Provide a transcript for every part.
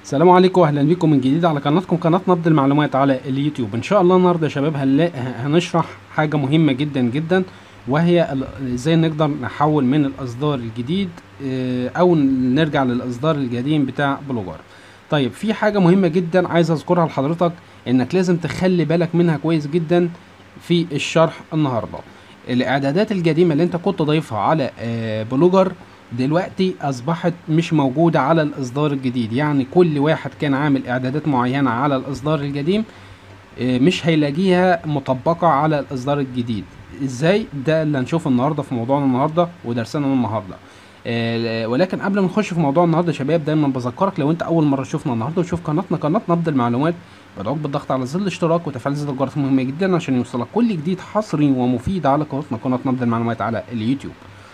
السلام عليكم واهلا بكم من جديد على قناتكم قناه نبض المعلومات على اليوتيوب ان شاء الله النهارده يا شباب هنلاقي هنشرح حاجه مهمه جدا جدا وهي ال- ازاي نقدر نحول من الاصدار الجديد آه، او نرجع للاصدار القديم بتاع بلوجر طيب في حاجه مهمه جدا عايز اذكرها لحضرتك انك لازم تخلي بالك منها كويس جدا في الشرح النهارده الاعدادات القديمه اللي انت كنت ضايفها على آه، بلوجر دلوقتي اصبحت مش موجوده على الاصدار الجديد يعني كل واحد كان عامل اعدادات معينه على الاصدار القديم آه، مش هيلاقيها مطبقه على الاصدار الجديد ازاي ده اللي هنشوفه النهارده في موضوعنا النهارده ودرسنا النهارده آه، ولكن قبل ما نخش في موضوع النهارده يا شباب دايما بذكرك لو انت اول مره تشوفنا النهارده وتشوف قناتنا قناه نبض المعلومات بدعوك بالضغط على زر الاشتراك وتفعيل زر الجرس مهم جدا عشان يوصلك كل جديد حصري ومفيد على قناتنا قناه نبض المعلومات على اليوتيوب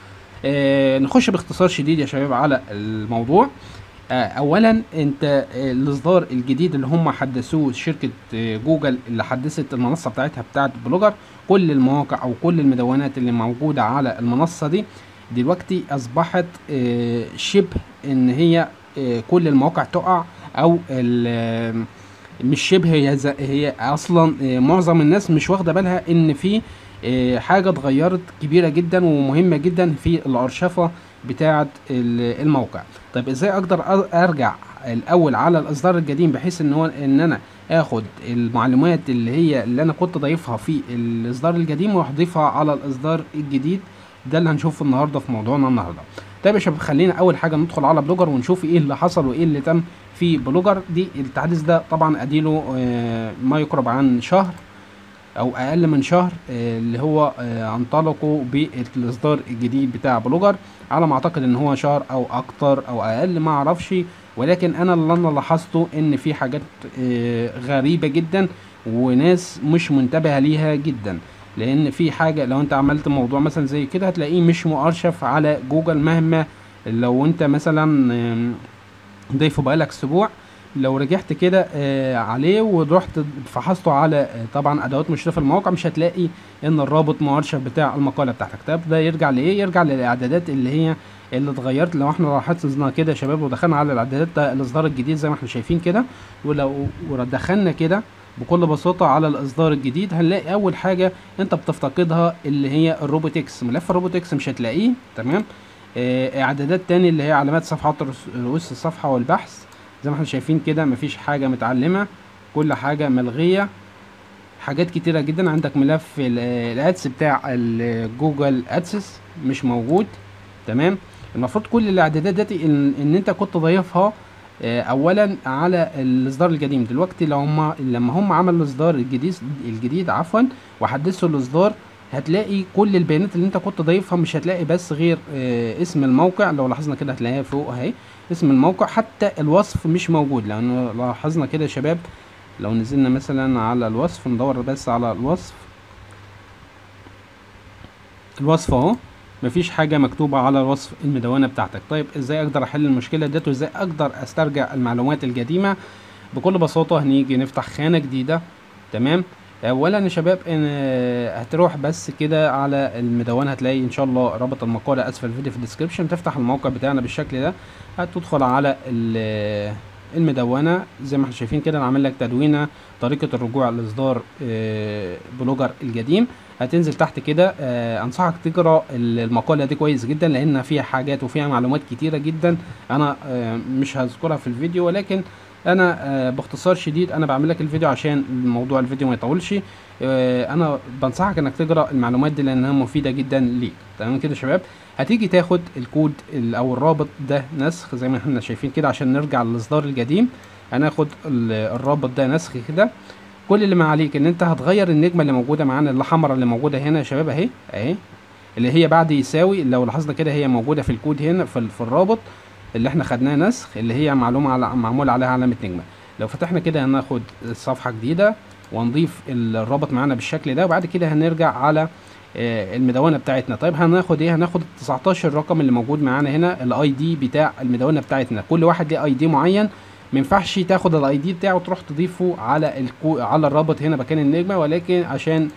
آه، نخش باختصار شديد يا شباب على الموضوع آه، اولا انت آه، الاصدار الجديد اللي هم حدثوه شركه آه، جوجل اللي حدثت المنصه بتاعتها بتاعت بلوجر كل المواقع او كل المدونات اللي موجوده على المنصه دي دلوقتي اصبحت آه، شبه ان هي آه، كل المواقع تقع او ال- آه، مش شبه هي ز- هي اصلا آه، معظم الناس مش واخده بالها ان في آه، حاجه اتغيرت كبيره جدا ومهمه جدا في الارشفه بتاعه ال- الموقع طيب ازاي اقدر أ- ارجع الاول على الاصدار القديم بحيث ان هو ان انا اخد المعلومات اللي هي اللي انا كنت ضايفها في الاصدار القديم واضيفها على الاصدار الجديد ده اللي هنشوفه النهارده في موضوعنا النهارده طيب يا شباب خلينا اول حاجه ندخل على بلوجر ونشوف ايه اللي حصل وايه اللي تم في بلوجر دي التحديث ده طبعا اديله آه، ما يقرب عن شهر او اقل من شهر آه، اللي هو آه، انطلقوا بالاصدار الجديد بتاع بلوجر على ما اعتقد ان هو شهر او اكتر او اقل ما اعرفش ولكن انا اللي انا لاحظته ان في حاجات آه، غريبه جدا وناس مش منتبهه ليها جدا لان في حاجه لو انت عملت موضوع مثلا زي كده هتلاقيه مش مؤرشف على جوجل مهما لو انت مثلا آم، ضيفه بقالك اسبوع لو رجعت كده آه عليه ورحت فحصته على آه طبعا ادوات مشرفه الموقع مش هتلاقي ان الرابط مؤرشف بتاع المقاله بتاعتك طب ده يرجع لايه يرجع للاعدادات اللي هي اللي اتغيرت لو احنا لاحظنا كده يا شباب ودخلنا على الاعدادات ده الاصدار الجديد زي ما احنا شايفين كده ولو ودخلنا كده بكل بساطه على الاصدار الجديد هنلاقي اول حاجه انت بتفتقدها اللي هي الروبوتكس ملف الروبوتكس مش هتلاقيه تمام آه، اعدادات تاني اللي هي علامات صفحات رؤوس- رؤوس الصفحه والبحث زي ما احنا شايفين كده مفيش حاجه متعلمه كل حاجه ملغيه حاجات كتيرة جدا عندك ملف ال- الادس بتاع الجوجل ادسس مش موجود تمام المفروض كل الاعدادات دي ان, ان انت كنت ضايفها آه، اولا على الاصدار القديم دلوقتي لو هم لما هم عملوا الاصدار الجديد الجديد عفوا وحدثوا الاصدار هتلاقي كل البيانات اللي انت كنت ضايفها مش هتلاقي بس غير آه، اسم الموقع لو لاحظنا كده هتلاقيها فوق اهي اسم الموقع حتى الوصف مش موجود لان لاحظنا كده يا شباب لو نزلنا مثلا على الوصف ندور بس على الوصف الوصف اهو مفيش حاجة مكتوبة على الوصف المدونة بتاعتك طيب ازاي اقدر احل المشكلة ديت وازاي اقدر استرجع المعلومات القديمة بكل بساطة هنيجي نفتح خانة جديدة تمام اولا يا شباب ان هتروح بس كده على المدونة هتلاقي ان شاء الله رابط المقالة اسفل الفيديو في الديسكريبشن تفتح الموقع بتاعنا بالشكل ده هتدخل على ال- المدونة زي ما احنا شايفين كده انا عامل لك تدوينة طريقة الرجوع لاصدار آه، بلوجر القديم هتنزل تحت كده آه، انصحك تقرا ال- المقالة دي كويس جدا لان فيها حاجات وفيها معلومات كتيرة جدا انا آه، مش هذكرها في الفيديو ولكن انا آه، باختصار شديد انا بعمل لك الفيديو عشان الموضوع الفيديو ما يطولش آه، انا بنصحك انك تقرا المعلومات دي لانها مفيدة جدا ليك تمام كده يا شباب هتيجي تاخد الكود ال- او الرابط ده نسخ زي ما احنا شايفين كده عشان نرجع للاصدار القديم هناخد ال- الرابط ده نسخ كده كل اللي ما عليك ان انت هتغير النجمه اللي موجوده معانا اللي حمراء اللي موجوده هنا يا شباب اهي اهي اللي هي بعد يساوي لو لاحظنا كده هي موجوده في الكود هنا في, ال- في الرابط اللي احنا خدناه نسخ اللي هي معلومه على معمول عليها علامه نجمه لو فتحنا كده هناخد صفحه جديده ونضيف الرابط معانا بالشكل ده وبعد كده هنرجع على آه، المدونه بتاعتنا طيب هناخد ايه هناخد ال 19 رقم اللي موجود معانا هنا الاي دي بتاع المدونه بتاعتنا كل واحد ليه اي دي معين ما ينفعش تاخد الاي دي بتاعه وتروح تضيفه على الكو... على الرابط هنا مكان النجمه ولكن عشان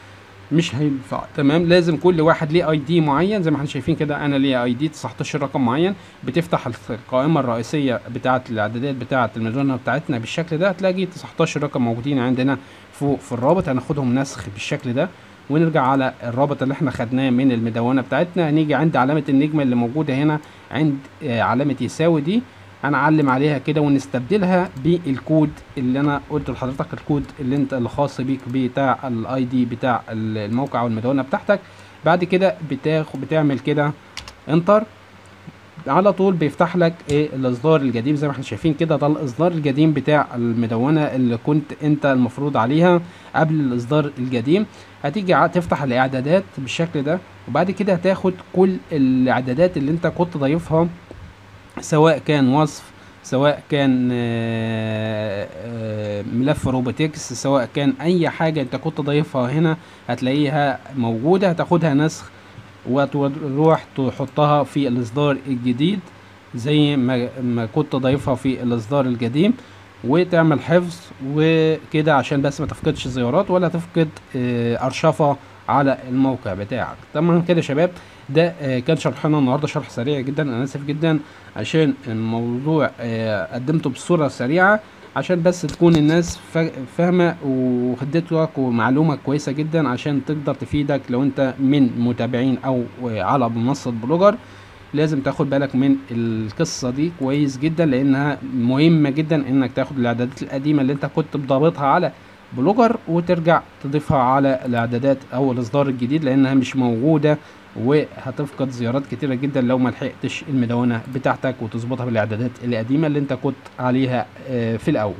مش هينفع تمام لازم كل واحد ليه اي دي معين زي ما احنا شايفين كده انا ليا اي دي 19 رقم معين بتفتح القائمه الرئيسيه بتاعه الاعدادات بتاعه المدونه بتاعتنا بالشكل ده هتلاقي 19 رقم موجودين عندنا فوق في الرابط هناخدهم نسخ بالشكل ده ونرجع على الرابط اللي احنا خدناه من المدونه بتاعتنا هنيجي عند علامه النجمه اللي موجوده هنا عند آه، علامه يساوي دي هنعلم عليها كده ونستبدلها بالكود اللي انا قلت لحضرتك الكود اللي انت اللي خاص بيك بتاع الاي دي بتاع الموقع او المدونه بتاعتك بعد كده بتاخد بتعمل كده انتر على طول بيفتح لك ايه الاصدار القديم زي ما احنا شايفين كده ده الاصدار القديم بتاع المدونه اللي كنت انت المفروض عليها قبل الاصدار القديم هتيجي ع- تفتح الاعدادات بالشكل ده وبعد كده هتاخد كل الاعدادات اللي انت كنت ضايفها سواء كان وصف سواء كان آه، آه، ملف روبوتكس سواء كان اي حاجه انت كنت ضايفها هنا هتلاقيها موجوده هتاخدها نسخ وتروح تحطها في الاصدار الجديد زي ما ما كنت ضايفها في الاصدار القديم وتعمل حفظ وكده عشان بس ما تفقدش زيارات ولا تفقد آه، ارشفه على الموقع بتاعك طبعا كده يا شباب ده آه، كان شرحنا النهارده شرح سريع جدا انا اسف جدا عشان الموضوع آه، قدمته بصوره سريعه عشان بس تكون الناس فا- فاهمه وخدتك ومعلومه كويسه جدا عشان تقدر تفيدك لو انت من متابعين او آه، على منصه بلوجر لازم تاخد بالك من القصه دي كويس جدا لانها مهمه جدا انك تاخد الاعدادات القديمه اللي انت كنت ضابطها على بلوجر وترجع تضيفها على الاعدادات او الاصدار الجديد لانها مش موجوده وهتفقد زيارات كتيره جدا لو ما لحقتش المدونه بتاعتك وتظبطها بالاعدادات القديمه اللي انت كنت عليها آه، في الاول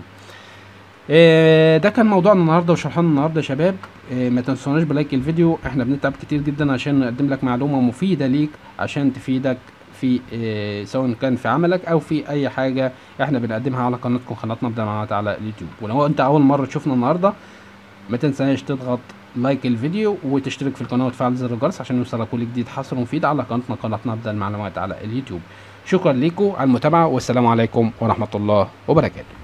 آه، ده كان موضوعنا النهارده وشرحنا النهارده يا شباب آه، ما تنسوناش بلايك الفيديو احنا بنتعب كتير جدا عشان نقدم لك معلومه مفيده ليك عشان تفيدك في آه، سواء كان في عملك او في اي حاجه احنا بنقدمها على قناتكم قناتنا بدل معلومات على اليوتيوب ولو انت اول مره تشوفنا النهارده ما تنساش تضغط لايك الفيديو وتشترك في القناه وتفعل زر الجرس عشان يوصلك كل جديد حصر ومفيد على قناتنا قناتنا بدل المعلومات على اليوتيوب شكرا لكم على المتابعه والسلام عليكم ورحمه الله وبركاته